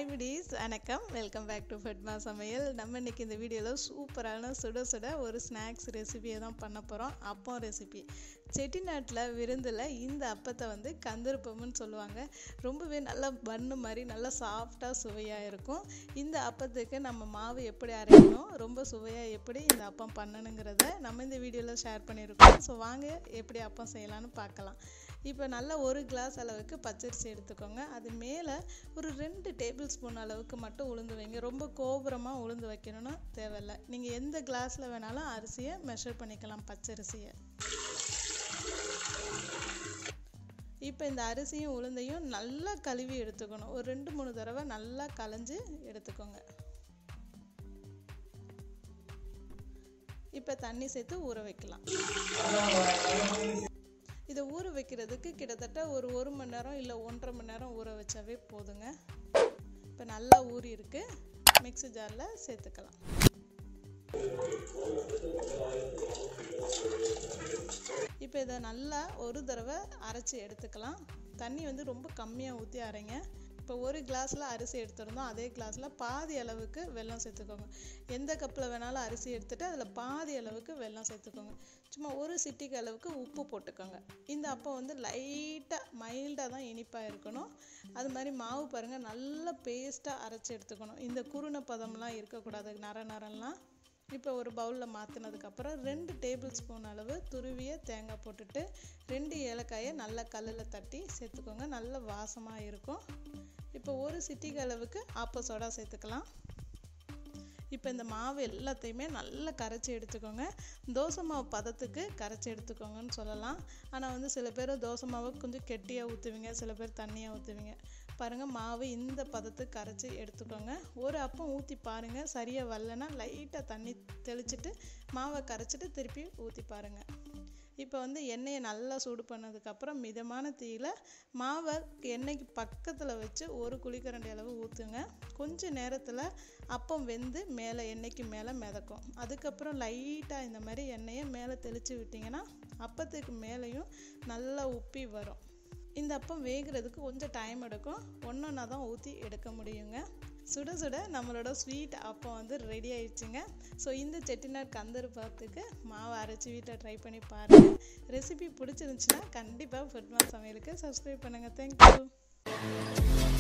hi விடீஸ் வணக்கம் welcome back to ஃபெட்மா சமையல் நம்ம இன்னைக்கு இந்த வீடியோவில் சூப்பரான சுட சுட ஒரு ஸ்நாக்ஸ் ரெசிபியை தான் பண்ண போகிறோம் அப்பம் ரெசிபி செட்டிநாட்டில் விருந்தில் இந்த அப்பத்தை வந்து கந்தருப்பம்னு சொல்லுவாங்க ரொம்பவே நல்லா பண்ணு மாதிரி நல்லா சாஃப்டாக சுவையாக இருக்கும் இந்த அப்பத்துக்கு நம்ம மாவு எப்படி அரைக்கணும் ரொம்ப சுவையாக எப்படி இந்த அப்பம் பண்ணணுங்கிறத நம்ம இந்த வீடியோவில் ஷேர் பண்ணியிருக்கோம் ஸோ வாங்க எப்படி அப்பம் செய்யலாம்னு பார்க்கலாம் இப்போ நல்லா ஒரு கிளாஸ் அளவுக்கு பச்சரிசி எடுத்துக்கோங்க அது மேலே ஒரு ரெண்டு டேபிள் ஸ்பூன் அளவுக்கு மட்டும் உளுந்து வைங்க ரொம்ப கோபுரமாக உளுந்து வைக்கணும்னு தேவையில்லை நீங்கள் எந்த கிளாஸில் வேணாலும் அரிசியை மெஷர் பண்ணிக்கலாம் பச்சரிசியை இப்போ இந்த அரிசியும் உளுந்தையும் நல்லா கழுவி எடுத்துக்கணும் ஒரு ரெண்டு மூணு தடவை நல்லா களைஞ்சு எடுத்துக்கோங்க இப்போ தண்ணி சேர்த்து ஊற வைக்கலாம் இதை ஊற வைக்கிறதுக்கு கிட்டத்தட்ட ஒரு ஒரு மணி நேரம் இல்லை ஒன்றரை மணி நேரம் ஊற வச்சாவே போதுங்க இப்போ நல்லா ஊறி இருக்கு மிக்ஸி ஜாரில் சேர்த்துக்கலாம் இப்போ இதை நல்லா ஒரு தடவை அரைச்சி எடுத்துக்கலாம் தண்ணி வந்து ரொம்ப கம்மியாக ஊற்றி அரைங்க இப்போ ஒரு கிளாஸில் அரிசி எடுத்துருந்தோம் அதே கிளாஸில் பாதி அளவுக்கு வெல்லம் சேர்த்துக்கோங்க எந்த கப்பில் வேணாலும் அரிசி எடுத்துகிட்டு அதில் பாதி அளவுக்கு வெல்லம் சேர்த்துக்கோங்க சும்மா ஒரு சிட்டிக்கு அளவுக்கு உப்பு போட்டுக்கோங்க இந்த அப்போ வந்து லைட்டாக மைல்டாக தான் இனிப்பாக இருக்கணும் அது மாதிரி மாவு பாருங்கள் நல்லா பேஸ்ட்டாக அரைச்சி எடுத்துக்கணும் இந்த குருணை பதம்லாம் இருக்கக்கூடாது நர நரம்லாம் இப்போ ஒரு பவுலில் மாற்றினதுக்கப்புறம் ரெண்டு டேபிள் ஸ்பூன் அளவு துருவிய தேங்காய் போட்டுட்டு ரெண்டு ஏலக்காயை நல்லா கல்லில் தட்டி சேர்த்துக்கோங்க நல்ல வாசமாக இருக்கும் இப்போ ஒரு சிட்டிக்கு அளவுக்கு ஆப்ப சோடா சேர்த்துக்கலாம் இப்போ இந்த மாவு எல்லாத்தையுமே நல்லா கரைச்சி எடுத்துக்கோங்க தோசை மாவு பதத்துக்கு கரைச்சி எடுத்துக்கோங்கன்னு சொல்லலாம் ஆனால் வந்து சில பேர் தோசை மாவை கொஞ்சம் கெட்டியாக ஊற்றுவீங்க சில பேர் தண்ணியாக ஊற்றுவீங்க பாருங்கள் மாவு இந்த பதத்துக்கு கரைச்சி எடுத்துக்கோங்க ஒரு அப்பம் ஊற்றி பாருங்கள் சரியாக வரலன்னா லைட்டாக தண்ணி தெளிச்சிட்டு மாவை கரைச்சிட்டு திருப்பி ஊற்றி பாருங்கள் இப்போ வந்து எண்ணெயை நல்லா சூடு பண்ணதுக்கப்புறம் மிதமான தீயில் மாவை எண்ணெய்க்கு பக்கத்தில் வச்சு ஒரு குழிக்கரண்டி அளவு ஊற்றுங்க கொஞ்சம் நேரத்தில் அப்பம் வெந்து மேலே எண்ணெய்க்கு மேலே மிதக்கும் அதுக்கப்புறம் லைட்டாக இந்த மாதிரி எண்ணெயை மேலே தெளித்து விட்டிங்கன்னா அப்பத்துக்கு மேலேயும் நல்லா உப்பி வரும் இந்த அப்பம் வேகிறதுக்கு கொஞ்சம் டைம் எடுக்கும் ஒன்றொன்னா தான் ஊற்றி எடுக்க முடியுங்க சுட சுட நம்மளோட ஸ்வீட் அப்பம் வந்து ரெடி ஆயிடுச்சுங்க ஸோ இந்த செட்டிநாட் கந்தர் பாத்துக்கு மாவு அரைச்சி வீட்டில் ட்ரை பண்ணி பாருங்கள் ரெசிபி பிடிச்சிருந்துச்சுன்னா கண்டிப்பாக ஃபுட்மா சமையலுக்கு சப்ஸ்கிரைப் பண்ணுங்கள் தேங்க்யூ